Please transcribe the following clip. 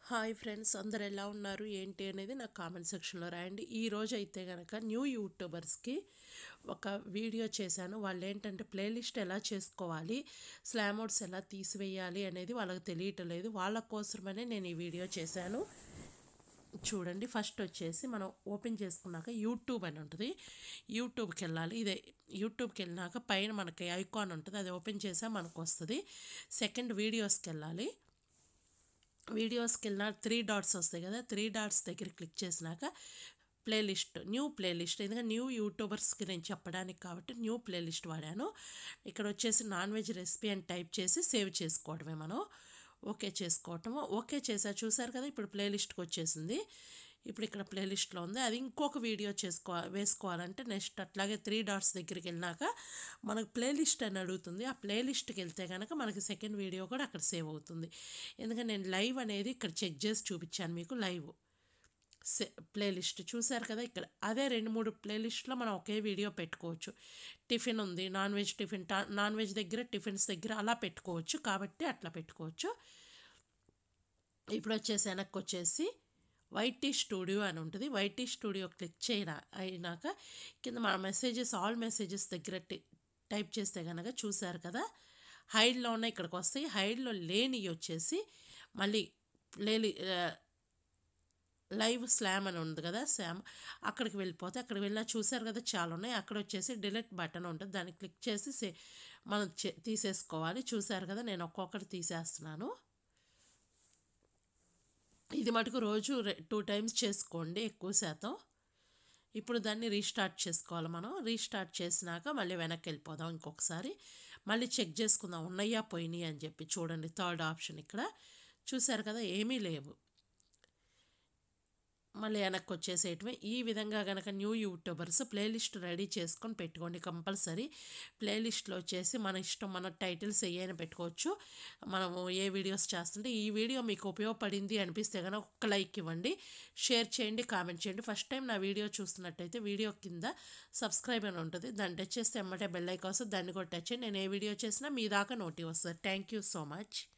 hi friends అందరు ఎలా ఉన్నారు ఏంటి అనేది నాకు కామెంట్ సెక్షన్లో రాయండి ఈ రోజు అయితే కనుక న్యూ యూట్యూబర్స్కి ఒక వీడియో చేశాను వాళ్ళు ఏంటంటే ప్లేలిస్ట్ ఎలా చేసుకోవాలి స్లామోడ్స్ ఎలా తీసివేయాలి అనేది వాళ్ళకి తెలియటం లేదు వాళ్ళ కోసమనే నేను ఈ వీడియో చేశాను చూడండి ఫస్ట్ వచ్చేసి మనం ఓపెన్ చేసుకున్నాక యూట్యూబ్ అని ఉంటుంది యూట్యూబ్కి వెళ్ళాలి ఇదే యూట్యూబ్కి వెళ్ళినాక పైన మనకి ఐకాన్ ఉంటుంది అది ఓపెన్ చేసా మనకు వస్తుంది సెకండ్ వీడియోస్కి వెళ్ళాలి వీడియోస్కి వెళ్ళిన త్రీ డాట్స్ వస్తాయి కదా త్రీ డాట్స్ దగ్గర క్లిక్ చేసినాక ప్లేలిస్ట్ న్యూ ప్లేలిస్ట్ ఎందుకంటే న్యూ యూట్యూబర్స్కి నేను చెప్పడానికి కాబట్టి న్యూ ప్లేలిస్ట్ వాడాను ఇక్కడ వచ్చేసి నాన్ వెజ్ రెసిపీ అని టైప్ చేసి సేవ్ చేసుకోవడమే మనం ఓకే చేసుకోవటము ఓకే చేసా చూసారు కదా ఇప్పుడు ప్లేలిస్ట్కి వచ్చేసింది ఇప్పుడు ఇక్కడ ప్లేలిస్ట్లో ఉంది అది ఇంకొక వీడియో చేసుకో వేసుకోవాలంటే నెక్స్ట్ అట్లాగే త్రీ డాట్స్ దగ్గరికి వెళ్ళినాక మనకు ప్లేలిస్ట్ అని అడుగుతుంది ఆ ప్లేలిస్ట్కి వెళ్తే కనుక మనకి సెకండ్ వీడియో కూడా అక్కడ సేవ్ అవుతుంది ఎందుకంటే నేను లైవ్ అనేది ఇక్కడ చెక్ చేసి చూపించాను మీకు లైవ్ సే ప్లేలిస్ట్ చూసారు కదా ఇక్కడ అదే రెండు మూడు ప్లేలిస్ట్లో మనం ఒకే వీడియో పెట్టుకోవచ్చు టిఫిన్ ఉంది non veg tiffin non veg దగ్గర టిఫిన్స్ దగ్గర అలా పెట్టుకోవచ్చు కాబట్టి అట్లా పెట్టుకోవచ్చు ఇప్పుడు వచ్చేసి వెనక్కి వచ్చేసి వైటీ స్టూడియో అని ఉంటుంది వైటీ స్టూడియో క్లిక్ చేయన అయినాక కింద మన మెసేజెస్ ఆల్ మెసేజెస్ దగ్గర టైప్ చేస్తే కనుక చూసారు కదా హైడ్లోనే ఇక్కడికి వస్తాయి హైడ్లో లేని వచ్చేసి మళ్ళీ లేని లైవ్ స్లామ్ అని ఉంది కదా స్లామ్ అక్కడికి వెళ్ళిపోతే అక్కడికి వెళ్ళినా చూసారు కదా చాలా ఉన్నాయి అక్కడ వచ్చేసి డిలీట్ బటన్ ఉంటుంది దాన్ని క్లిక్ చేసి సే మనం తీసేసుకోవాలి చూసారు కదా నేను ఒక్కొక్కటి తీసేస్తున్నాను ఇది మటుకు రోజు టూ టైమ్స్ చేసుకోండి ఎక్కువ శాతం ఇప్పుడు దాన్ని రీస్టార్ట్ చేసుకోవాలి మనం రీస్టార్ట్ చేసినాక మళ్ళీ వెనక్కి వెళ్ళిపోదాం ఇంకొకసారి మళ్ళీ చెక్ చేసుకుందాం ఉన్నాయా పోయినాయి అని చెప్పి చూడండి థర్డ్ ఆప్షన్ ఇక్కడ చూసారు కదా ఏమీ లేవు మళ్ళీ వెనక్కి వచ్చేసేయటమే ఈ విధంగా కనుక న్యూ యూట్యూబర్స్ ప్లేలిస్ట్ రెడీ చేసుకొని పెట్టుకోండి కంపల్సరీ ప్లేలిస్ట్లో వచ్చేసి మన ఇష్టం మన టైటిల్స్ ఏమైనా పెట్టుకోవచ్చు మనము ఏ వీడియోస్ చేస్తుంటే ఈ వీడియో మీకు ఉపయోగపడింది అనిపిస్తే కనుక ఒక్క లైక్ ఇవ్వండి షేర్ చేయండి కామెంట్ చేయండి ఫస్ట్ టైం నా వీడియో చూస్తున్నట్టయితే వీడియో కింద సబ్స్క్రైబ్ అని ఉంటుంది దాన్ని టచ్ చేస్తే ఎమ్మటే బెల్ ఐకాన్ వస్తుంది దాన్ని కూడా టచ్ చేయండి నేను ఏ వీడియో చేసినా మీ దాకా నోటి వస్తుంది థ్యాంక్ యూ సో మచ్